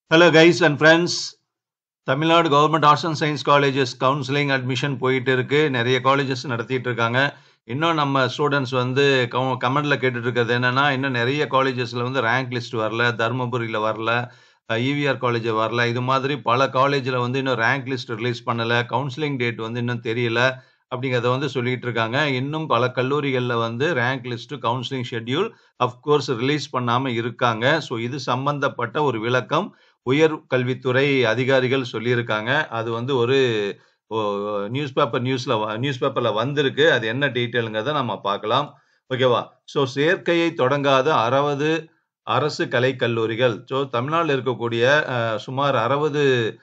Hello guys and friends Tamil Nadu government arts and science colleges counselling admission போயிட்டு இருக்கு நிறைய colleges நடத்திட்டு இருக்காங்க இன்னும் நம்ம ஸ்டூடெண்ட்ஸ் வந்து கமெண்ட்ல கேட்டுட்டு இருக்கிறது என்னன்னா இன்னும் நிறைய காலேஜஸ்ல வந்து ரேங்க் லிஸ்ட் வரல தருமபுரியில வரல இவிஆர் காலேஜ் வரல இது மாதிரி பல காலேஜில் வந்து இன்னும் ரேங்க் லிஸ்ட் ரிலீஸ் பண்ணல கவுன்சிலிங் டேட் வந்து இன்னும் தெரியல அப்படிங்கிறத வந்து சொல்லிட்டு இருக்காங்க இன்னும் பல கல்லூரிகளில் வந்து rank list counselling schedule of course release பண்ணாமல் இருக்காங்க ஸோ இது சம்பந்தப்பட்ட ஒரு விளக்கம் உயர் கல்வித்துறை அதிகாரிகள் சொல்லியிருக்காங்க அது வந்து ஒரு நியூஸ் பேப்பர் நியூஸ்ல நியூஸ் பேப்பர்ல வந்திருக்கு அது என்ன டீட்டெயிலுங்கிறத நம்ம பார்க்கலாம் ஓகேவா ஸோ சேர்க்கையை தொடங்காத அறுபது அரசு கலை கல்லூரிகள் ஸோ தமிழ்நாட்டில் இருக்கக்கூடிய அஹ், சுமார் அறுபது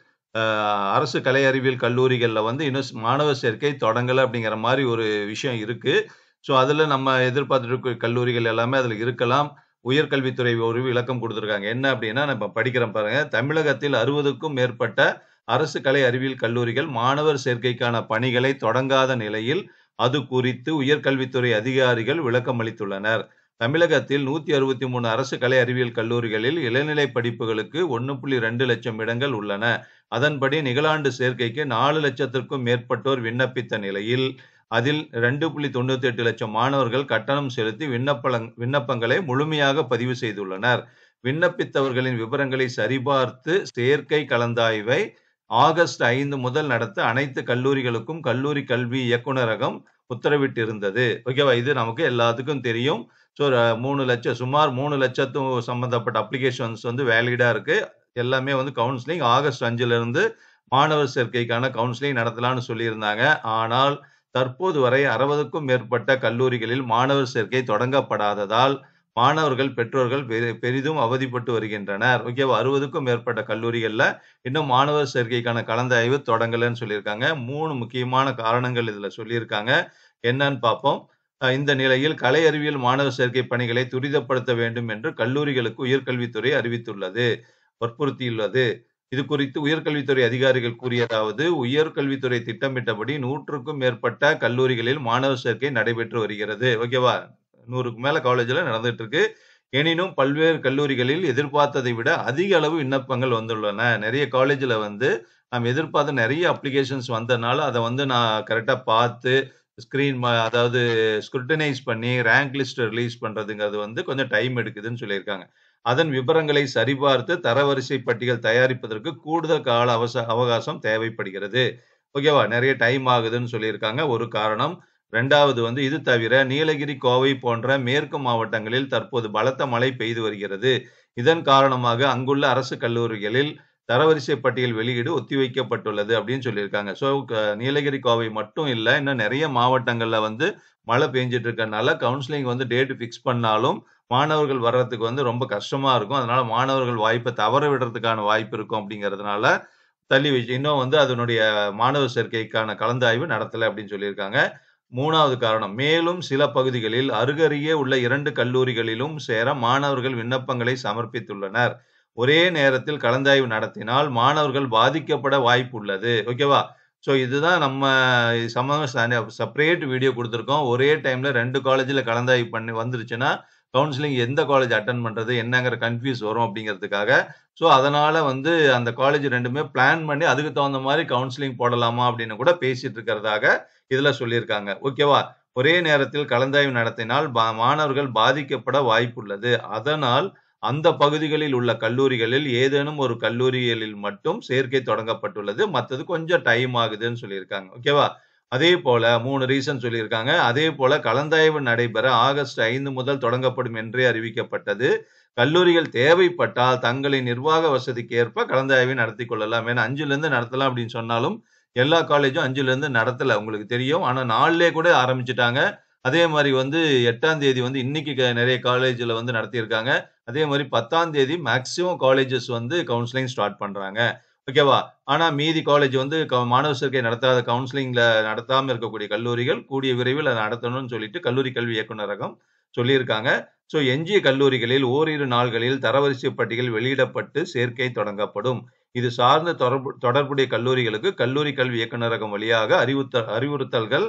அரசு கலை அறிவியல் கல்லூரிகளில் வந்து இன்னும் மாணவர் சேர்க்கை தொடங்கலை அப்படிங்கிற மாதிரி ஒரு விஷயம் இருக்கு ஸோ அதில் நம்ம எதிர்பார்த்துட்டு இருக்க கல்லூரிகள் எல்லாமே அதில் இருக்கலாம் உயர்கல்வித்துறை ஒரு விளக்கம் கொடுத்துருக்காங்க என்ன அப்படின்னா நம்ம படிக்கிறோம் பாருங்க தமிழகத்தில் அறுபதுக்கும் மேற்பட்ட அரசு கலை அறிவியல் கல்லூரிகள் மாணவர் சேர்க்கைக்கான பணிகளை தொடங்காத நிலையில் அது குறித்து உயர்கல்வித்துறை அதிகாரிகள் விளக்கம் அளித்துள்ளனர் தமிழகத்தில் நூத்தி அறுபத்தி மூணு அரசு கலை அறிவியல் கல்லூரிகளில் இளநிலை படிப்புகளுக்கு ஒன்று புள்ளி ரெண்டு லட்சம் இடங்கள் உள்ளன அதன்படி நிகழாண்டு சேர்க்கைக்கு நாலு லட்சத்திற்கும் மேற்பட்டோர் விண்ணப்பித்த நிலையில் அதில் ரெண்டு புள்ளி தொண்ணூத்தி எட்டு லட்சம் மாணவர்கள் கட்டணம் செலுத்தி விண்ணப்ப விண்ணப்பங்களை முழுமையாக பதிவு செய்துள்ளனர் விண்ணப்பித்தவர்களின் விவரங்களை சரிபார்த்து சேர்க்கை கலந்தாய்வை ஆகஸ்ட் ஐந்து முதல் நடத்த அனைத்து கல்லூரிகளுக்கும் கல்லூரி கல்வி இயக்குநரகம் உத்தரவிட்டிருந்தது ஓகேவா இது நமக்கு எல்லாத்துக்கும் தெரியும் ஸோ மூணு லட்சம் சுமார் மூணு லட்சத்தும் சம்பந்தப்பட்ட அப்ளிகேஷன்ஸ் வந்து வேலிடா இருக்கு எல்லாமே வந்து கவுன்சிலிங் ஆகஸ்ட் அஞ்சுல இருந்து மாணவர் சேர்க்கைக்கான கவுன்சிலிங் நடத்தலாம்னு சொல்லியிருந்தாங்க ஆனால் தற்போது வரை அறுபதுக்கும் மேற்பட்ட கல்லூரிகளில் மாணவர் சேர்க்கை தொடங்கப்படாததால் மாணவர்கள் பெற்றோர்கள் பெரி- பெரிதும் அவதிப்பட்டு வருகின்றனர் ஓகேவா அறுபதுக்கும் மேற்பட்ட கல்லூரிகள்ல இன்னும் மாணவர் சேர்க்கைக்கான கலந்தாய்வு தொடங்கலைன்னு சொல்லியிருக்காங்க மூணு முக்கியமான காரணங்கள் இதுல சொல்லியிருக்காங்க என்னன்னு பார்ப்போம் அஹ் இந்த நிலையில் கலை அறிவியல் மாணவர் சேர்க்கை பணிகளை துரிதப்படுத்த வேண்டும் என்று கல்லூரிகளுக்கு உயர்கல்வித்துறை அறிவித்துள்ளது வற்புறுத்தியுள்ளது இது குறித்து உயர்கல்வித்துறை அதிகாரிகள் கூறியதாவது உயர்கல்வித்துறை திட்டமிட்டபடி நூற்றுக்கும் மேற்பட்ட கல்லூரிகளில் மாணவர் சேர்க்கை நடைபெற்று வருகிறது ஓகேவா நூறுக்கு மேல காலேஜ்ல நடந்துட்டு இருக்கு எனினும் பல்வேறு கல்லூரிகளில் எதிர்பார்த்ததை விட அதிக அளவு விண்ணப்பங்கள் வந்துள்ளன நிறைய காலேஜ்ல வந்து நாம் எதிர்பார்த்த நிறைய அப்ளிகேஷன்ஸ் வந்தனால அதை வந்து நான் கரெக்டா பார்த்து ஸ்கிரீன் அதாவது ஸ்க்ரூட்டனைஸ் பண்ணி ரேங்க் லிஸ்ட் ரிலீஸ் பண்றதுங்கிறது வந்து கொஞ்சம் டைம் எடுக்குதுன்னு சொல்லியிருக்காங்க அதன் விவரங்களை சரிபார்த்து தரவரிசை பட்டியல் தயாரிப்பதற்கு கூடுதல் கால அவச அவகாசம் தேவைப்படுகிறது ஓகேவா நிறைய டைம் ஆகுதுன்னு சொல்லியிருக்காங்க ஒரு காரணம் ரெண்டாவது வந்து இது தவிர நீலகிரி கோவை போன்ற மேற்கு மாவட்டங்களில் தற்போது பலத்த மழை பெய்து வருகிறது இதன் காரணமாக அங்குள்ள அரசு கல்லூரிகளில் தரவரிசை பட்டியல் வெளியீடு ஒத்திவைக்கப்பட்டுள்ளது அப்படின்னு சொல்லியிருக்காங்க ஸோ நீலகிரி கோவை மட்டும் இல்லை இன்னும் நிறைய மாவட்டங்கள்ல வந்து மழை பெஞ்சிட்டு இருக்கறனால கவுன்சிலிங் வந்து டேட் ஃபிக்ஸ் பண்ணாலும் மாணவர்கள் வர்றதுக்கு வந்து ரொம்ப கஷ்டமா இருக்கும் அதனால மாணவர்கள் வாய்ப்பை தவற விடுறதுக்கான வாய்ப்பு இருக்கும் அப்படிங்கிறதுனால தள்ளி வச்சு இன்னும் வந்து அதனுடைய மாணவர் சேர்க்கைக்கான கலந்தாய்வு நடத்தலை அப்படின்னு சொல்லியிருக்காங்க மூணாவது காரணம் மேலும் சில பகுதிகளில் அருகருகே உள்ள இரண்டு கல்லூரிகளிலும் சேர மாணவர்கள் விண்ணப்பங்களை சமர்ப்பித்துள்ளனர் ஒரே நேரத்தில் கலந்தாய்வு நடத்தினால் மாணவர்கள் பாதிக்கப்பட வாய்ப்பு உள்ளது ஓகேவா ஸோ இதுதான் நம்ம சம்மந்தம் செப்பரேட் வீடியோ கொடுத்துருக்கோம் ஒரே டைம்ல ரெண்டு காலேஜில் கலந்தாய்வு பண்ணி வந்துருச்சுன்னா கவுன்சிலிங் எந்த காலேஜ் அட்டன் பண்றது என்னங்கிற கன்ஃபியூஸ் வரும் அப்படிங்கிறதுக்காக ஸோ அதனால வந்து அந்த காலேஜ் ரெண்டுமே பிளான் பண்ணி அதுக்கு தகுந்த மாதிரி கவுன்சிலிங் போடலாமா அப்படின்னு கூட பேசிட்டு இருக்கிறதாக இதுல சொல்லியிருக்காங்க ஓகேவா ஒரே நேரத்தில் கலந்தாய்வு நடத்தினால் பா- மாணவர்கள் பாதிக்கப்பட வாய்ப்புள்ளது அதனால் அந்த பகுதிகளில் உள்ள கல்லூரிகளில் ஏதேனும் ஒரு கல்லூரிகளில் மட்டும் சேர்க்கை தொடங்கப்பட்டுள்ளது மற்றது கொஞ்சம் டைம் ஆகுதுன்னு சொல்லியிருக்காங்க ஓகேவா அதே போல மூணு ரீசன் சொல்லியிருக்காங்க அதே போல கலந்தாய்வு நடைபெற ஆகஸ்ட் ஐந்து முதல் தொடங்கப்படும் என்றே அறிவிக்கப்பட்டது கல்லூரிகள் தேவைப்பட்டால் தங்களின் நிர்வாக வசதிக்கு ஏற்ப கலந்தாய்வை நடத்தி கொள்ளலாம் ஏன்னா அஞ்சுல இருந்து நடத்தலாம் அப்படின்னு சொன்னாலும் எல்லா காலேஜும் அஞ்சுல இருந்து நடத்தல உங்களுக்கு தெரியும் ஆனா நாலுலே கூட ஆரம்பிச்சுட்டாங்க அதே மாதிரி வந்து எட்டாம் தேதி வந்து இன்னைக்கு க- நிறைய காலேஜ்ல வந்து நடத்தியிருக்காங்க அதே மாதிரி பத்தாம் தேதி மேக்சிமம் காலேஜஸ் வந்து கவுன்சிலிங் ஸ்டார்ட் பண்றாங்க ஓகேவா ஆனா மீதி காலேஜ் வந்து க- மாணவர் சேர்க்கை நடத்தாத கவுன்சிலிங்ல நடத்தாம இருக்கக்கூடிய கல்லூரிகள் கூடிய விரைவில் அதை நடத்தணும்னு சொல்லிட்டு கல்லூரி கல்வி இயக்குநரகம் சொல்லியிருக்காங்க ஸோ எஞ்சிய கல்லூரிகளில் ஓரிரு நாள்களில் தரவரிசை பட்டியல் வெளியிடப்பட்டு சேர்க்கை தொடங்கப்படும் இது சார்ந்த தொடர்பு தொடர்புடைய கல்லூரிகளுக்கு கல்லூரி கல்வி இயக்குநரகம் வழியாக அறிவுத்த அறிவுறுத்தல்கள்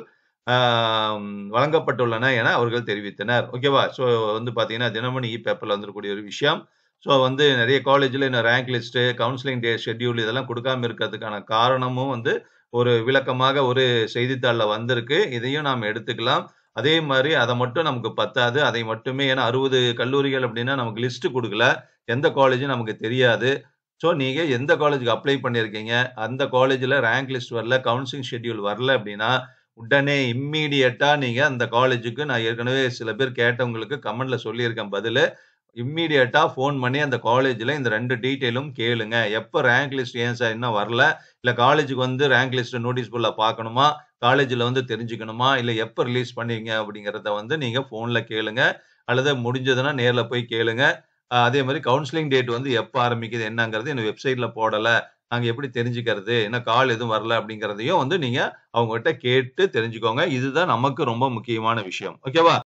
ஆம், வழங்கப்பட்டுள்ளன என அவர்கள் தெரிவித்தனர் ஓகேவா ஸோ வந்து பாத்தீங்கன்னா தினமணி இ பேப்பர்ல வந்திருக்கக்கூடிய ஒரு விஷயம் ஸோ வந்து நெறைய காலேஜ்ல இன்னும் rank list, counselling day schedule இதெல்லாம் குடுக்காம இருக்கிறதுக்கான காரணமும் வந்து ஒரு விளக்கமாக ஒரு செய்தித்தாள்ல வந்திருக்கு. இதையும் நாம் எடுத்துக்கலாம். அதே மாரி அத மட்டும் நமக்கு பத்தாது. அதை மட்டுமே ஏன்னா 60 கல்லூரிகள் அப்டின்னா நமக்கு லிஸ்ட் குடுக்கல. எந்த காலேஜ்ன்னு நமக்கு தெரியாது. ஸோ நீங்க எந்த காலேஜ்க்கு அப்ளை பண்ணியிருக்கீங்க, அந்த காலேஜ்ல ரேங்க் லிஸ்ட் வரல, கவுன்சிலிங் ஷெட்யூல் வரல அப்டின்னா, உடனே இம்மீடியட்டா நீங்க அந்த காலேஜ்க்கு நான் ஏற்கனவே சில பேர் கேட்டவங்களுக்கு கமெண்ட்ல சொல்லியிருக்கேன் பதிலு. இம்மீடியட்டா ஃபோன் பண்ணி அந்த காலேஜ்ல இந்த 2 டீட்டெயிலும் கேளுங்க. எப்ப ரேங்க் லிஸ்ட் ஏன் சார் இன்னும் வரல? இல்ல காலேஜ்க்கு வந்து ரேங்க் லிஸ்ட் நோட்டீஸ் போர்ட்ல பார்க்கணுமா? காலேஜ்ல வந்து தெரிஞ்சுக்கணுமா? இல்ல எப்ப ரிலீஸ் பண்ணுவீங்க? அப்டிங்கிறத வந்து நீங்க ஃபோன்ல கேளுங்க. அல்லது முடிஞ்சதுன்னா நேர்ல போய் கேளுங்க. அ அதே மாரி கவுன்சிலிங் டேட் வந்து எப்ப ஆரம்பிக்குது என்னங்கிறது இன்னும் வெப்சைட்ல போடல. நாங்க எப்படி தெரிஞ்சுக்கிறது? இன்னும் கால் எதுவும் வரல அப்டிங்கிறதையும் வந்து நீங்க அவங்ககிட்ட கேட்டு தெரிஞ்சுக்கோங்க. இதுதான் நமக்கு ரொம்ப முக்கியமான விஷயம். ஓகேவா?